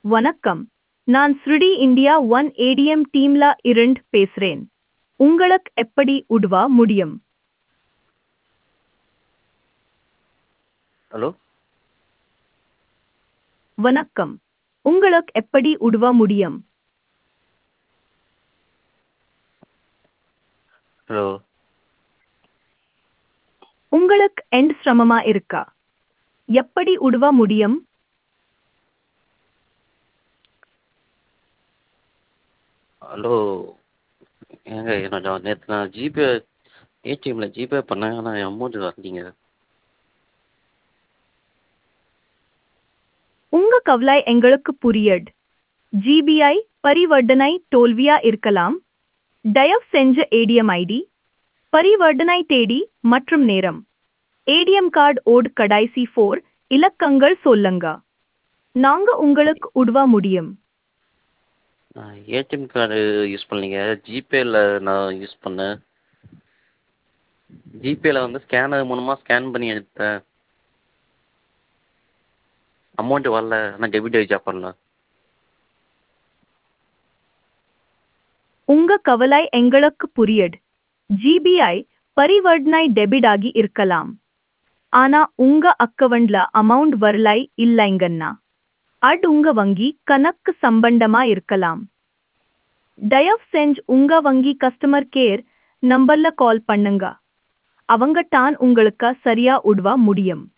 வணக்கம் நான் ஸ்ருடி இந்தியா ஒன் ஏடிஎம் டீம்ல இருந்து பேசுறேன் உங்களுக்கு எப்படி உதவ முடியும் ஹலோ வணக்கம் உங்களுக்கு எப்படி உதவ முடியும் ஹலோ உங்களுக்கு எண்ட் சிரமமா இருக்கா எப்படி உதவ முடியும் ஹலோ ஏங்க என்னோட நேற்று நான் ஜிபே ஏடிஎம்மில் ஜிபே பண்ணேன் ஆனால் என் அமௌண்ட் வரலீங்க உங்க கவலை எங்களுக்கு புரியுது ஜிபிஐ பரிவர்த்தனை தோல்வியா இருக்கலாம் தயவு செஞ்ச ஏடிஎம் ஐடி பரிவர்த்தனை தேதி மற்றும் நேரம் ஏடிஎம் கார்டு ஓட் கடைசி ஃபோர் இலக்கங்கள் சொல்லுங்க நாங்க உங்களுக்கு உதவ முடியும் நான் ஏடிஎம் கார்டு யூஸ் பண்ணலைங்க ஜிபேயில் நான் யூஸ் பண்ணேன் ஜிபேயில் வந்து ஸ்கேனர் மூலமாக ஸ்கேன் பண்ணி எடுத்தேன் அமௌண்ட்டு வரல ஆனால் டெபிட் ஆகிடுச்சு அப்புறம் உங்க கவலை எங்களுக்கு புரியுது ஜிபிஐ பரிவர்த்தனை டெபிட் ஆகி இருக்கலாம் ஆனா உங்க அக்கவுண்ட்ல அமௌண்ட் வரலை இல்லைங்கன்னா அது உங்க வங்கி கணக்கு சம்பந்தமா இருக்கலாம் தயவு செஞ்சு உங்க வங்கி கஸ்டமர் கேர் நம்பர்ல கால் பண்ணுங்க அவங்க தான் உங்களுக்கு சரியா உதவ முடியும்